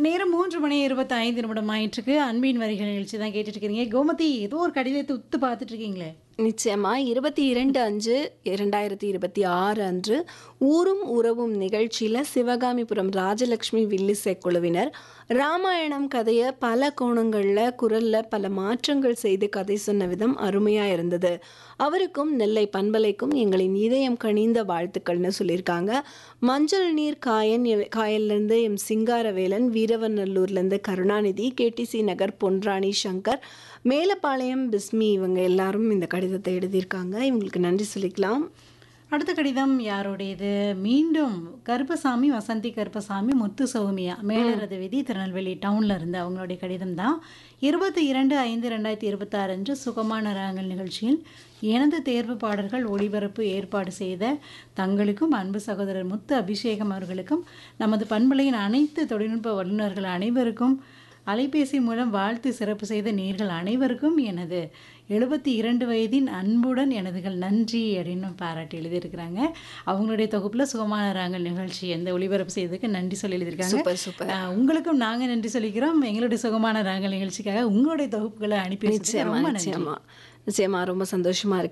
நேரம் மூன்று மணி இருபத்தி ஐந்து நிமிடம் ஆயிட்டுருக்கு அன்பின் வரிகள் நிகழ்ச்சி தான் கேட்டுட்டு இருக்கீங்க கோமதி ஏதோ ஒரு கடிதத்தை உத்து பார்த்துட்டு இருக்கீங்களே நிச்சயமா இருபத்தி இரண்டு அஞ்சு இரண்டாயிரத்தி இருபத்தி ஆறு அன்று ஊரும் உறவும் நிகழ்ச்சியில் சிவகாமிபுரம் ராஜலக்ஷ்மி வில்லிசை குழுவினர் ராமாயணம் கதையை பல கோணங்களில் குரலில் பல மாற்றங்கள் செய்து கதை சொன்ன விதம் அருமையாக இருந்தது அவருக்கும் நெல்லை பண்பலைக்கும் எங்களின் இதயம் கனிந்த வாழ்த்துக்கள்னு சொல்லியிருக்காங்க மஞ்சள் நீர் காயன் காயல்லேருந்து எம் சிங்காரவேலன் வீரவநல்லூர்லேருந்து கருணாநிதி கேடிசி நகர் பொன்ராணி சங்கர் மேலப்பாளையம் பிஸ்மி இவங்க எல்லாரும் இந்த கடிதத்தை எழுதியிருக்காங்க இவங்களுக்கு நன்றி சொல்லிக்கலாம் அடுத்த கடிதம் யாருடையது மீண்டும் கருப்பசாமி வசந்தி கருப்பசாமி முத்து சௌமியா மேலரது விதி திருநெல்வேலி டவுன்ல இருந்து அவங்களுடைய கடிதம் தான் இருபத்தி இரண்டு ஐந்து ரெண்டாயிரத்தி இருபத்தாறு அன்று சுகமான ராகங்கள் நிகழ்ச்சியில் எனது தேர்வு பாடல்கள் ஒளிபரப்பு ஏற்பாடு செய்த தங்களுக்கும் அன்பு சகோதரர் முத்து அபிஷேகம் அவர்களுக்கும் நமது பண்பலையின் அனைத்து தொழில்நுட்ப வல்லுநர்கள் அனைவருக்கும் அலைபேசி மூலம் வாழ்த்து சிறப்பு செய்த நேர்கள் அனைவருக்கும் எனது எழுபத்தி இரண்டு வயதின் அன்புடன் எனதுகள் நன்றி அப்படின்னு பாராட்டி எழுதியிருக்கிறாங்க அவங்களுடைய தொகுப்பில் சுகமான ராங்கல் நிகழ்ச்சி எந்த ஒளிபரப்பு செய்ததுக்கு நன்றி சொல்லி எழுதியிருக்காங்க சூப்பர் சூப்பர் ஆஹ் உங்களுக்கும் நாங்கள் நன்றி சொல்லிக்கிறோம் எங்களுடைய சுகமான ராங்கல் நிகழ்ச்சிக்காக உங்களுடைய தொகுப்புகளை அனுப்பி வச்சதுக்கு நிச்சயமா ரொம்ப நன்றி நிச்சயமா நிச்சயமா ரொம்ப சந்தோஷமா இருக்கு